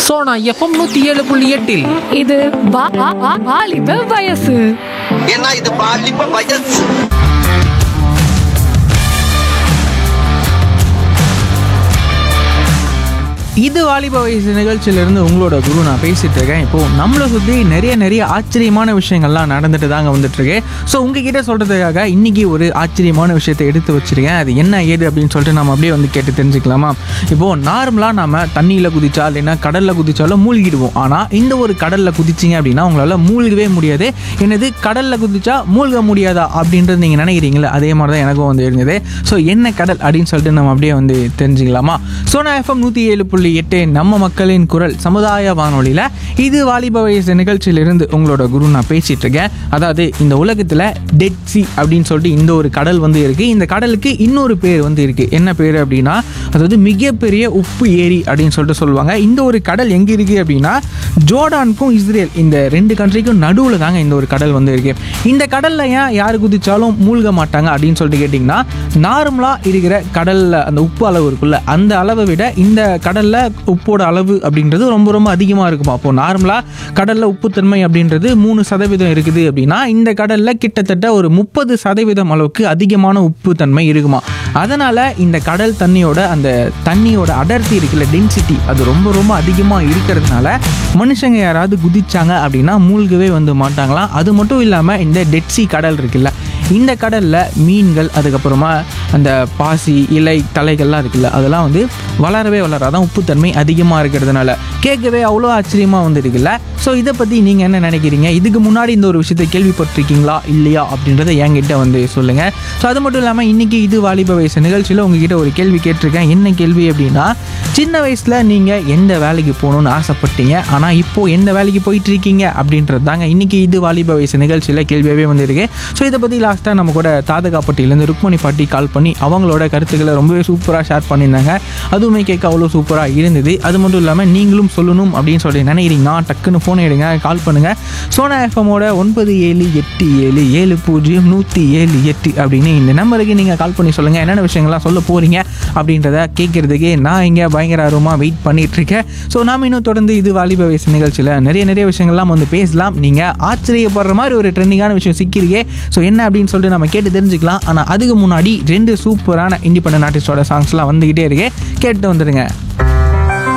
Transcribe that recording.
Sona FM நூத்தி ஏழு புள்ளி எட்டில் இது வா- வா- வா- வாலிப வயசு ஏன்னா இது பாலிப்ப வயசு இது வாலிப வயசு நிகழ்ச்சியிலிருந்து உங்களோட குரு நான் பேசிட்டு இருக்கேன் இப்போ நம்மளை சுற்றி நிறைய நிறைய ஆச்சரியமான விஷயங்கள்லாம் நடந்துட்டு தாங்க வந்துட்டு இருக்கு ஸோ உங்ககிட்ட சொல்றதுக்காக இன்னைக்கு ஒரு ஆச்சரியமான விஷயத்தை எடுத்து வச்சிருக்கேன் அது என்ன ஏது அப்படின்னு சொல்லிட்டு நம்ம அப்படியே வந்து கேட்டு தெரிஞ்சுக்கலாமா இப்போ நார்மலாக நாம தண்ணியில் குதிச்சா இல்லைன்னா கடலில் குதிச்சாலும் மூழ்கிடுவோம் ஆனால் இந்த ஒரு கடலில் குதிச்சிங்க அப்படின்னா உங்களால் மூழ்கவே முடியாது என்னது கடலில் குதிச்சா மூழ்க முடியாதா அப்படின்றது நீங்கள் நினைக்கிறீங்களே அதே மாதிரி தான் எனக்கும் வந்து இருந்தது ஸோ என்ன கடல் அப்படின்னு சொல்லிட்டு நம்ம அப்படியே வந்து தெரிஞ்சுக்கலாமா சோனா எஃப்எம் நூற்றி ஏழு புள்ளி எட்டு நம்ம மக்களின் குரல் சமுதாய வானொலியில் இது வாலிப வயசு நிகழ்ச்சியிலிருந்து உங்களோட குரு நான் பேசிட்டு இருக்கேன் அதாவது இந்த உலகத்தில் டெட் சி அப்படின்னு சொல்லிட்டு இந்த ஒரு கடல் வந்து இருக்கு இந்த கடலுக்கு இன்னொரு பேர் வந்து இருக்கு என்ன பேர் அப்படின்னா அதாவது மிகப்பெரிய உப்பு ஏரி அப்படின்னு சொல்லிட்டு சொல்லுவாங்க இந்த ஒரு கடல் எங்கே இருக்கு அப்படின்னா ஜோர்டானுக்கும் இஸ்ரேல் இந்த ரெண்டு கண்ட்ரிக்கும் நடுவில் தாங்க இந்த ஒரு கடல் வந்து இருக்கு இந்த கடல்ல ஏன் யார் குதிச்சாலும் மூழ்க மாட்டாங்க அப்படின்னு சொல்லிட்டு கேட்டிங்கன்னா நார்மலாக இருக்கிற கடலில் அந்த உப்பு அளவு இருக்குல்ல அந்த அளவை விட இந்த கடலில் உப்போட அளவு அப்படின்றது ரொம்ப ரொம்ப அதிகமாக இருக்குமா அப்போ நார்மலாக கடலில் உப்புத்தன்மை அப்படின்றது மூணு சதவீதம் இருக்குது அப்படின்னா இந்த கடலில் கிட்டத்தட்ட ஒரு முப்பது சதவீதம் அளவுக்கு அதிகமான உப்பு தன்மை இருக்குமா அதனால் இந்த கடல் தண்ணியோட அந்த தண்ணியோட அடர்த்தி இருக்குல்ல டென்சிட்டி அது ரொம்ப ரொம்ப அதிகமாக இருக்கிறதுனால மனுஷங்க யாராவது குதிச்சாங்க அப்படின்னா மூழ்கவே வந்து மாட்டாங்களாம் அது மட்டும் இல்லாமல் இந்த டெட்சி கடல் இருக்குல்ல இந்த கடலில் மீன்கள் அதுக்கப்புறமா அந்த பாசி இலை தலைகள்லாம் இருக்குல்ல அதெல்லாம் வந்து வளரவே வளராதான் உப்புத்தன்மை அதிகமாக இருக்கிறதுனால கேட்கவே அவ்வளோ ஆச்சரியமாக வந்து இருக்குல்ல ஸோ இதை பற்றி நீங்கள் என்ன நினைக்கிறீங்க இதுக்கு முன்னாடி இந்த ஒரு விஷயத்தை கேள்விப்பட்டிருக்கீங்களா இல்லையா அப்படின்றத என்கிட்ட வந்து சொல்லுங்கள் ஸோ அது மட்டும் இல்லாமல் இன்றைக்கி இது வாலிப வயசு நிகழ்ச்சியில் உங்ககிட்ட ஒரு கேள்வி கேட்டிருக்கேன் என்ன கேள்வி அப்படின்னா சின்ன வயசில் நீங்கள் எந்த வேலைக்கு போகணும்னு ஆசைப்பட்டீங்க ஆனால் இப்போது எந்த வேலைக்கு போயிட்டு இருக்கீங்க அப்படின்றது தாங்க இன்றைக்கி இது வாலிப வயசு நிகழ்ச்சியில் கேள்வியாகவே வந்திருக்கு ஸோ இதை பற்றி லாஸ்ட்டாக நம்ம கூட தாதகாப்பட்டியிலேருந்து ருக்மணி பாட்டி கால் பண்ணி அவங்களோட கருத்துக்களை ரொம்பவே சூப்பராக ஷேர் பண்ணியிருந்தாங்க அதுவுமே கேட்க அவ்வளோ சூப்பராக இருந்தது அது மட்டும் இல்லாமல் நீங்களும் சொல்லணும் அப்படின்னு சொல்லி நினைக்கிறீங்கன்னா டக்குன்னு ஃபோன் எடுங்க கால் பண்ணுங்கள் சோனா எஃப்எம்மோட ஒன்பது ஏழு எட்டு ஏழு ஏழு பூஜ்ஜியம் நூற்றி ஏழு எட்டு அப்படின்னு இந்த நம்பருக்கு நீங்கள் கால் பண்ணி சொல்லுங்கள் என்னென்ன விஷயங்கள்லாம் சொல்ல போகிறீங்க அப்படின்றத கேட்குறதுக்கே நான் இங்கே பயங்கர ஆர்வமாக வெயிட் பண்ணிட்டு இருக்கேன் ஸோ நாம் இன்னும் தொடர்ந்து இது வாலிப வயசு நிகழ்ச்சியில் நிறைய நிறைய விஷயங்கள்லாம் வந்து பேசலாம் நீங்கள் ஆச்சரியப்படுற மாதிரி ஒரு ட்ரெண்டிங்கான விஷயம் சிக்கிறீங்க ஸோ என்ன அப்படின்னு சொல்லிட்டு நம்ம கேட்டு தெரிஞ்சுக்கலாம் ஆனால் அதுக்கு முன்னாடி ரெண்டு சூப்பரான இண்டிபெண்டன்ட் ஆர்டிஸ்டோட சாங்ஸ்லாம் வந்துக்கிட்டே இருக்கு கேட்டு வந்துடுங்க